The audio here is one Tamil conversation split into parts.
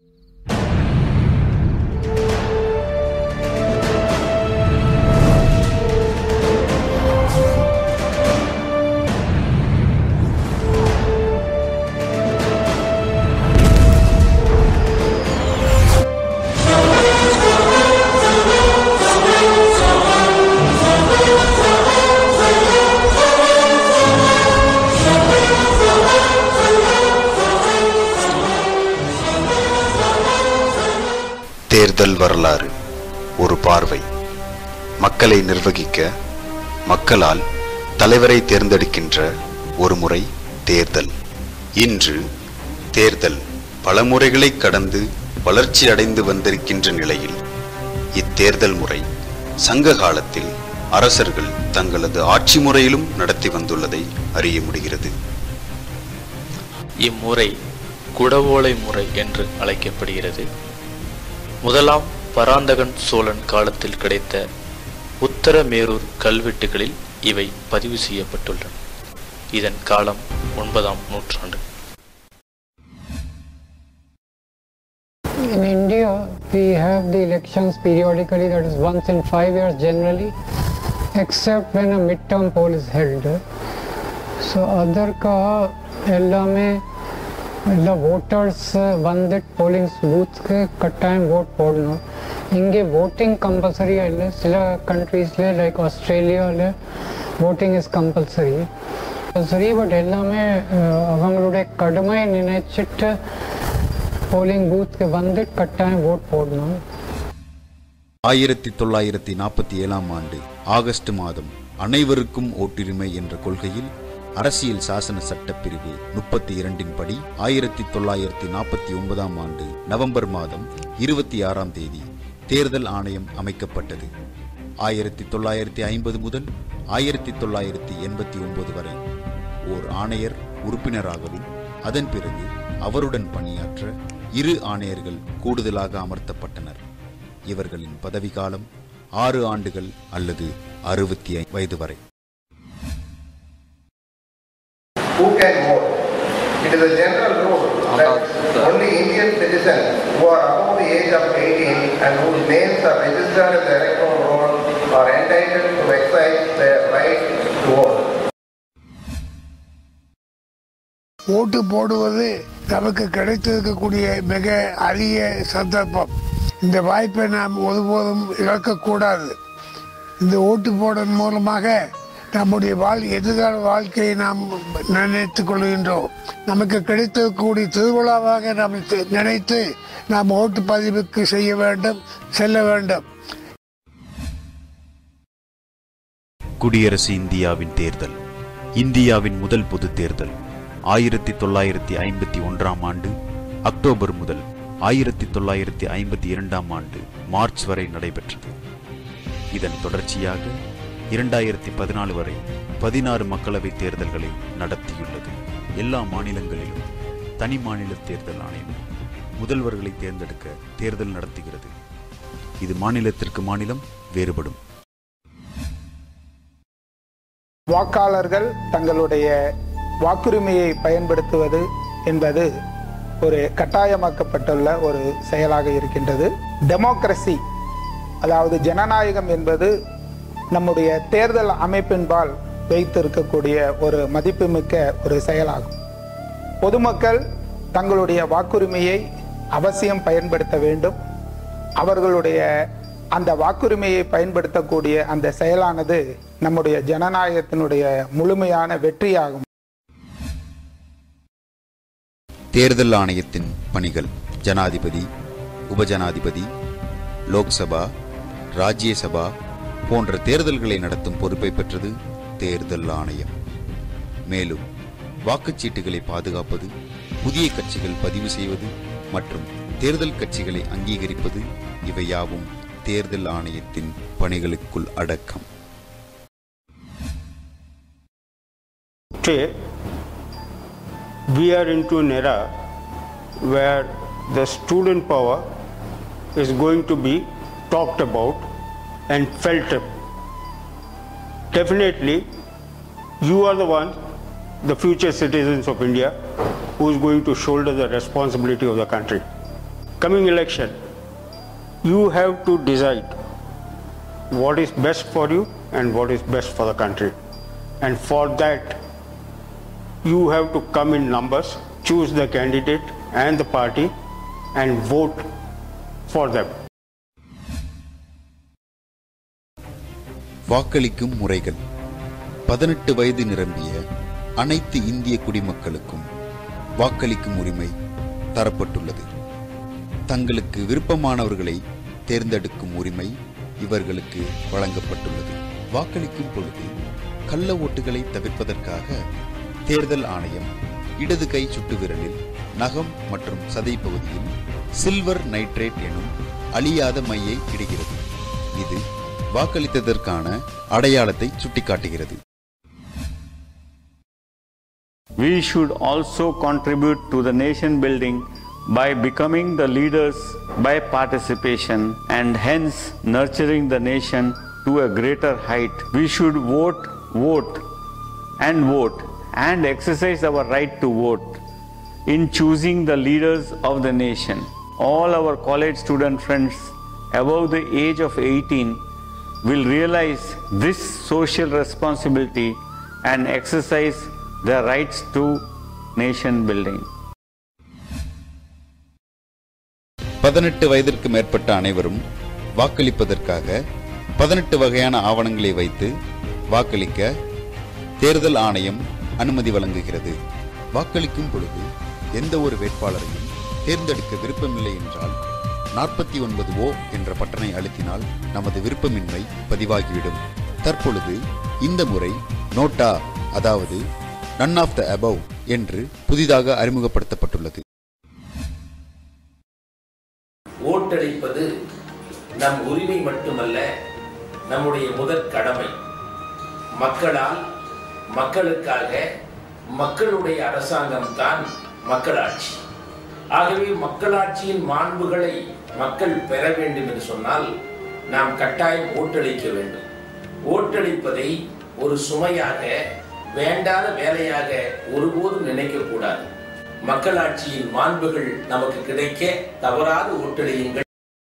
தேர்தல் வரலாறு ஒரு பார்வை மக்களை நிர்வகிக்க மக்களால் தலைவரை தேர்ந்தெடுக்கின்ற ஒரு முறை தேர்தல் இன்று தேர்தல் பல முறைகளை கடந்து வளர்ச்சி அடைந்து வந்திருக்கின்ற நிலையில் இத்தேர்தல் முறை சங்க காலத்தில் அரசர்கள் தங்களது ஆட்சி முறையிலும் நடத்தி வந்துள்ளதை அறிய முடிகிறது இம்முறை குடவோலை முறை என்று அழைக்கப்படுகிறது முதலாம் பராந்தகன் சோழன் காலத்தில் கிடைத்த உத்தரமேரூர் கல்வெட்டுகளில் இவை பதிவு செய்யப்பட்டுள்ளன இதன் காலம் ஒன்பதாம் நூற்றாண்டு In India, we have the elections periodically, that is once in five years generally, except when a midterm poll is held. So, other ka எல்லாமே எல்லா ವೋಟರ್ಸ್ ಬಂದಿಟ್ಟು ಪೋಲಿಂಗ್ ಬೂತ್ಗೆ ಕಟ್ಟಾயம் ವೋಟ್ போடணும் இங்கே voting compulsory இல்லை சில கண்ட்ரீஸ்ல லைக் ஆஸ்திரேலியாவில் voting is compulsory சரி பட் எல்லாமே அஹ், அவங்களுடைய கடமை நினைச்சிட்டு போலிங் பூத்க்கு வந்து கட்டாயம் ஓட் போடணும் ஆயிரத்தி தொள்ளாயிரத்தி நாற்பத்தி ஏழாம் ஆண்டு ஆகஸ்ட் மாதம் அனைவருக்கும் ஓட்டுரிமை என்ற கொள்கையில் அரசியல் சாசன சட்டப்பிரிவு முப்பத்தி இரண்டின் படி ஆயிரத்தி தொள்ளாயிரத்தி நாற்பத்தி ஒன்பதாம் ஆண்டு நவம்பர் மாதம் இருபத்தி ஆறாம் தேதி தேர்தல் ஆணையம் அமைக்கப்பட்டது ஆயிரத்தி தொள்ளாயிரத்தி ஐம்பது முதல் ஆயிரத்தி தொள்ளாயிரத்தி எண்பத்தி ஒன்பது வரை ஓர் ஆணையர் உறுப்பினராகவும் அதன் பிறகு அவருடன் பணியாற்ற இரு ஆணையர்கள் கூடுதலாக அமர்த்தப்பட்டனர் இவர்களின் பதவிக்காலம் ஆறு ஆண்டுகள் அல்லது அறுபத்தி வயது வரை who can vote. It is a general rule that only Indian citizens who are above the age of 18 and whose names are registered in the electoral roll are entitled to exercise their right to vote. ஓட்டு போடுவது நமக்கு கிடைத்திருக்கக்கூடிய மிக அரிய சந்தர்ப்பம் இந்த வாய்ப்பை நாம் ஒருபோதும் இழக்கக்கூடாது இந்த ஓட்டு போடுவதன் மூலமாக நம்முடைய வாழ் எதிர்கால வாழ்க்கையை நாம் நினைத்துக் கொள்கின்றோம் நமக்கு கிடைத்திருக்கக்கூடிய திருவிழாவாக நாம் தி- நினைத்து நாம் ஓட்டு பதிவுக்கு செய்ய வேண்டும் செல்ல வேண்டும் குடியரசு இந்தியாவின் தேர்தல் இந்தியாவின் முதல் பொது தேர்தல் ஆயிரத்தி தொள்ளாயிரத்தி ஐம்பத்தி ஒன்றாம் ஆண்டு அக்டோபர் முதல் ஆயிரத்தி தொள்ளாயிரத்தி ஐம்பத்தி இரண்டாம் ஆண்டு மார்ச் வரை நடைபெற்றது இதன் தொடர்ச்சியாக இரண்டாயிரத்தி பதினாலு வரை பதினாறு மக்களவைத் தேர்தல்களை நடத்தியுள்ளது எல்லா மாநிலங்களிலும் தனி மாநில தேர்தல் ஆணையம் முதல்வர்களை தேர்ந்தெடுக்க தேர்தல் நடத்துகிறது இது மாநிலத்திற்கு மாநிலம் வேறுபடும் வாக்காளர்கள் தங்களுடைய வாக்குரிமையை பயன்படுத்துவது என்பது ஒரு கட்டாயமாக்கப்பட்டுள்ள ஒரு செயலாக இருக்கின்றது டெமோக்ரஸி அதாவது ஜனநாயகம் என்பது நம்முடைய தேர்தல் அமைப்பின்பால் வைத்திருக்கக்கூடிய ஒரு மதிப்புமிக்க ஒரு செயலாகும் பொதுமக்கள் தங்களுடைய வாக்குரிமையை அவசியம் பயன்படுத்த வேண்டும் அவர்களுடைய அந்த வாக்குரிமையை பயன்படுத்தக்கூடிய அந்த செயலானது நம்முடைய ஜனநாயகத்தினுடைய முழுமையான வெற்றியாகும் தேர்தல் ஆணையத்தின் பணிகள் ஜனாதிபதி உபஜனாதிபதி லோக்சபா ராஜ்யசபா போன்ற தேர்தல்களை நடத்தும் பொறுப்பை பெற்றது தேர்தல் ஆணையம் மேலும் வாக்குச்சீட்டுகளை பாதுகாப்பது புதிய கட்சிகள் பதிவு செய்வது மற்றும் தேர்தல் கட்சிகளை அங்கீகரிப்பது இவை யாவும் தேர்தல் ஆணையத்தின் பணிகளுக்குள் அடக்கம் Today, we are into an era where the student power is going to be talked about and felt. Definitely, you are the one, the future citizens of India, who is going to shoulder the responsibility of the country. coming election, you have to decide what is best for you and what is best for the country. And for that, you have to come in numbers, choose the candidate and the party, and vote for them. வாக்களிக்கும் முறைகள் பதினெட்டு வயது நிரம்பிய அனைத்து இந்திய குடிமக்களுக்கும் வாக்களிக்கும் உரிமை தரப்பட்டுள்ளது தங்களுக்கு விருப்பமானவர்களை தேர்ந்தெடுக்கும் உரிமை இவர்களுக்கு வழங்கப்பட்டுள்ளது வாக்களிக்கும் பொழுது கள்ள ஓட்டுகளை தவிர்ப்பதற்காக தேர்தல் ஆணையம் இடது கை சுட்டு விரலில் நகம் மற்றும் சதை பகுதியில் சில்வர் நைட்ரேட் எனும் அழியாத மையை இடுகிறது இது வாக்களித்ததற்கான அடையாளத்தை சுட்டிக்காட்டுகிறது We should also contribute to the nation building by becoming the leaders by participation and hence nurturing the nation to a greater height. We should vote, vote, and vote and exercise our right to vote in choosing the leaders of the nation. All our college student friends above the age of 18 will realize this social responsibility and exercise their rights to nation building. பதினெட்டு வயதிற்கு மேற்பட்ட அனைவரும் வாக்களிப்பதற்காக பதினெட்டு வகையான ஆவணங்களை வைத்து வாக்களிக்க தேர்தல் ஆணையம் அனுமதி வழங்குகிறது வாக்களிக்கும் பொழுது எந்த ஒரு வேட்பாளரையும் தேர்ந்தெடுக்க விருப்பமில்லை என்றால் நாற்பத்தி ஒன்பது ஓ என்ற பட்டனை அழுத்தினால் நமது விருப்பமின்மை பதிவாகிவிடும் தற்பொழுது இந்த முறை நோட்டா அதாவது நன் ஆஃப் த அபவ் என்று புதிதாக அறிமுகப்படுத்தப்பட்டுள்ளது ஓட்டளிப்பது நம் உரிமை மட்டுமல்ல நம்முடைய முதற் கடமை மக்களால் மக்களுக்காக மக்களுடைய அரசாங்கம் தான் மக்களாட்சி ஆகவே மக்களாட்சியின் மாண்புகளை மக்கள் பெற வேண்டும் என்று சொன்னால் நாம் கட்டாயம் ஓட்டளிக்க வேண்டும் ஓட்டளிப்பதை ஒரு சுமையாக வேண்டாத வேலையாக ஒருபோதும் நினைக்கக்கூடாது மக்களாட்சியின் மாண்புகள் நமக்கு கிடைக்க தவறாது ஓட்டளியுங்கள்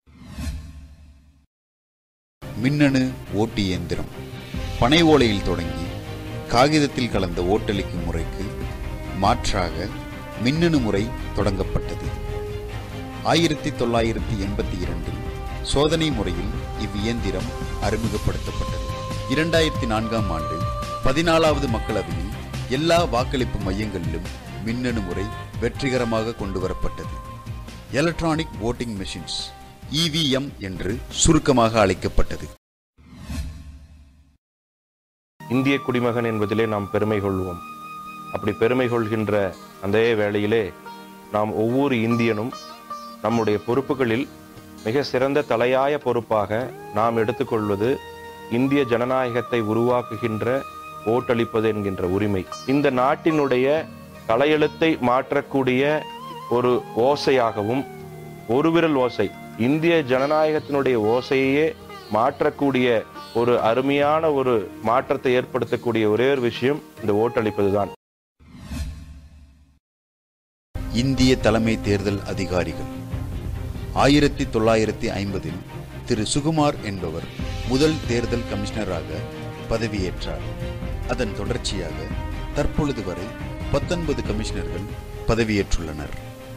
மின்னணு ஓட்டு இயந்திரம் பனை ஓலையில் தொடங்கி காகிதத்தில் கலந்த ஓட்டளிக்கும் முறைக்கு மாற்றாக மின்னணு முறை தொடங்கப்பட்டது ஆயிரத்தி தொள்ளாயிரத்தி எண்பத்தி இரண்டில் சோதனை முறையில் இவ்வியந்திரம் அறிமுகப்படுத்தப்பட்டது இரண்டாயிரத்தி நான்காம் ஆண்டு பதினாலாவது மக்களவையில் எல்லா வாக்களிப்பு மையங்களிலும் மின்னணு முறை வெற்றிகரமாக கொண்டுவரப்பட்டது எலக்ட்ரானிக் voting மெஷின்ஸ் இவிஎம் என்று சுருக்கமாக அழைக்கப்பட்டது இந்திய குடிமகன் என்பதிலே நாம் பெருமை கொள்வோம் அப்படி பெருமை கொள்கின்ற அந்த வேளையிலே நாம் ஒவ்வொரு இந்தியனும் நம்முடைய பொறுப்புகளில் மிக சிறந்த தலையாய பொறுப்பாக நாம் எடுத்துக்கொள்வது இந்திய ஜனநாயகத்தை உருவாக்குகின்ற ஓட்டளிப்பது என்கின்ற உரிமை இந்த நாட்டினுடைய தலையெழுத்தை மாற்றக்கூடிய ஒரு ஓசையாகவும் ஒரு விரல் ஓசை இந்திய ஜனநாயகத்தினுடைய ஓசையே மாற்றக்கூடிய ஒரு அருமையான ஒரு மாற்றத்தை ஏற்படுத்தக்கூடிய ஒரே ஒரு விஷயம் இந்த ஓட்டளிப்பது தான் இந்திய தலைமை தேர்தல் அதிகாரிகள் ஆயிரத்தி தொள்ளாயிரத்தி ஐம்பதில் திரு சுகுமார் என்பவர் முதல் தேர்தல் கமிஷனராக பதவியேற்றார் அதன் தொடர்ச்சியாக தற்பொழுது வரை பத்தொன்பது கமிஷனர்கள் பதவியேற்றுள்ளனர்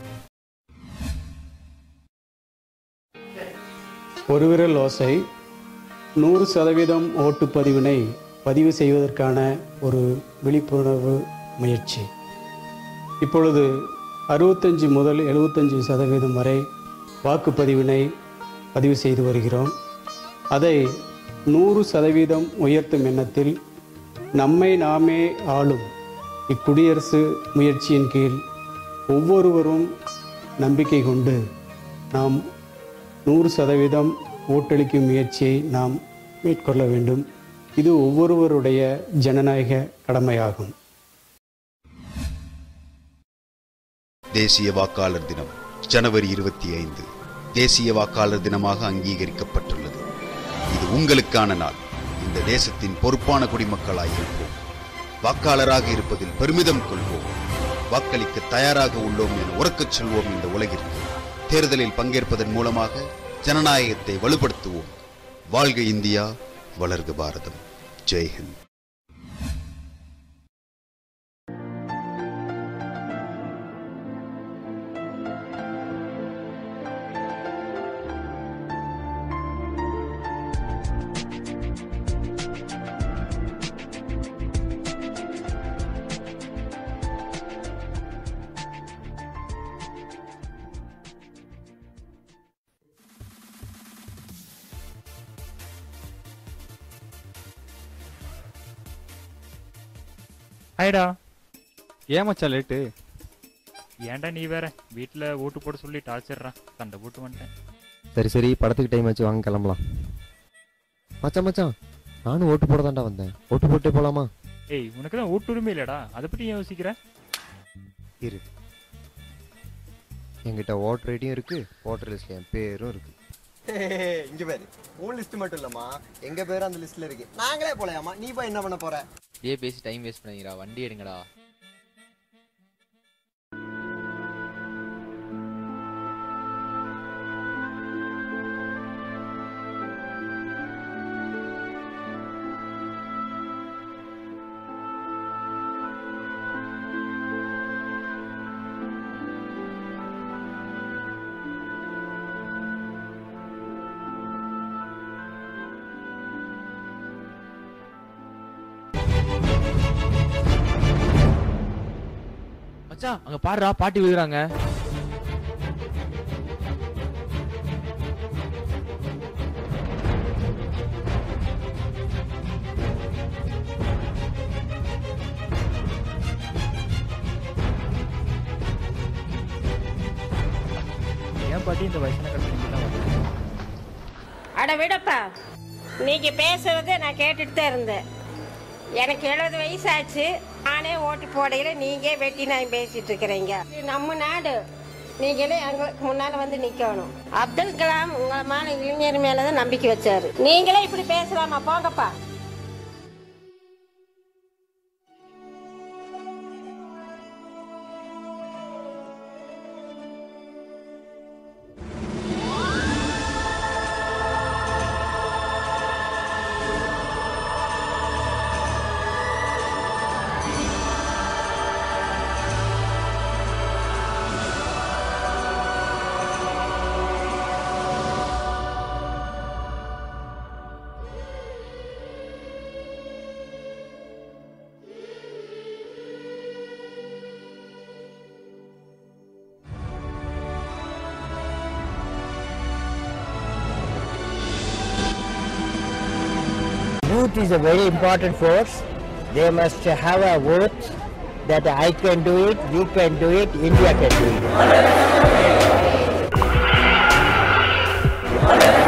ஒரு விரல் ஓசை நூறு சதவீதம் ஓட்டுப்பதிவினை பதிவு செய்வதற்கான ஒரு விழிப்புணர்வு முயற்சி இப்பொழுது அறுபத்தஞ்சு முதல் எழுபத்தஞ்சு சதவீதம் வரை வாக்குப்பதிவினை பதிவு செய்து வருகிறோம் அதை நூறு சதவீதம் உயர்த்தும் எண்ணத்தில் நம்மை நாமே ஆளும் இக்குடியரசு முயற்சியின் கீழ் ஒவ்வொருவரும் நம்பிக்கை கொண்டு நாம் நூறு சதவீதம் ஓட்டளிக்கும் முயற்சியை நாம் மேற்கொள்ள வேண்டும் இது ஒவ்வொருவருடைய ஜனநாயக கடமையாகும் தேசிய வாக்காளர் தினம் ஜனவரி இருபத்தி ஐந்து தேசிய வாக்காளர் தினமாக அங்கீகரிக்கப்பட்டுள்ளது இது உங்களுக்கான நாள் இந்த தேசத்தின் பொறுப்பான குடிமக்களாய் இருப்போம் வாக்காளராக இருப்பதில் பெருமிதம் கொள்வோம் வாக்களிக்க தயாராக உள்ளோம் என உறக்கச் சொல்வோம் இந்த உலகிற்கு தேர்தலில் பங்கேற்பதன் மூலமாக ஜனநாயகத்தை வலுப்படுத்துவோம் வாழ்க இந்தியா வளர்க பாரதம் ஜெய்ஹிந்த் ஹாய்டா ஏன் மச்சான் லேட்டு ஏன்டா நீ வேற வீட்டில் ஓட்டு போட சொல்லி டார்ச்சர்றா சண்டை போட்டு வந்துட்டேன் சரி சரி படத்துக்கு டைம் ஆச்சு வாங்க கிளம்பலாம் மச்சான் மச்சான் நானும் ஓட்டு போட தான்டா வந்தேன் ஓட்டு போட்டே போலாமா ஏய் உனக்கு தான் ஓட்டு உரிமை இல்லைடா அதை பற்றி ஏன் யோசிக்கிற இரு என்கிட்ட ஓட்டர் ஐடியும் இருக்கு ஓட்டர் லிஸ்ட்ல என் பேரும் இருக்கு இங்க பேரு உன் லிஸ்ட் மட்டும் இல்லம்மா எங்க பேரும் அந்த லிஸ்ட்ல இருக்கு நாங்களே போலையாமா நீ போய் என்ன பண்ண போற ஏ பேசி டைம் வேஸ்ட் பண்ணீங்கடா வண்டி எடுங்கடா மச்சான் அங்க பாருடா பாட்டி விழுறாங்க ஏன் பாட்டி இந்த வயசான கட்டணம் அட விடப்பா நீங்க பேசுறத நான் கேட்டுட்டு தான் இருந்தேன் எனக்கு எழுபது வயசாச்சு நானே ஓட்டு போடையில நீங்க வெட்டி நான் பேசிட்டு இருக்கிறீங்க இது நம்ம நாடு நீங்களே எங்களுக்கு முன்னால வந்து நிக்கணும் அப்துல் கலாம் உங்களை மேல இளைஞர் மேலதான் நம்பிக்கை வச்சாரு நீங்களே இப்படி பேசலாமா போங்கப்பா Youth is a very important force. They must have a vote that I can do it, we can do it, India can do it.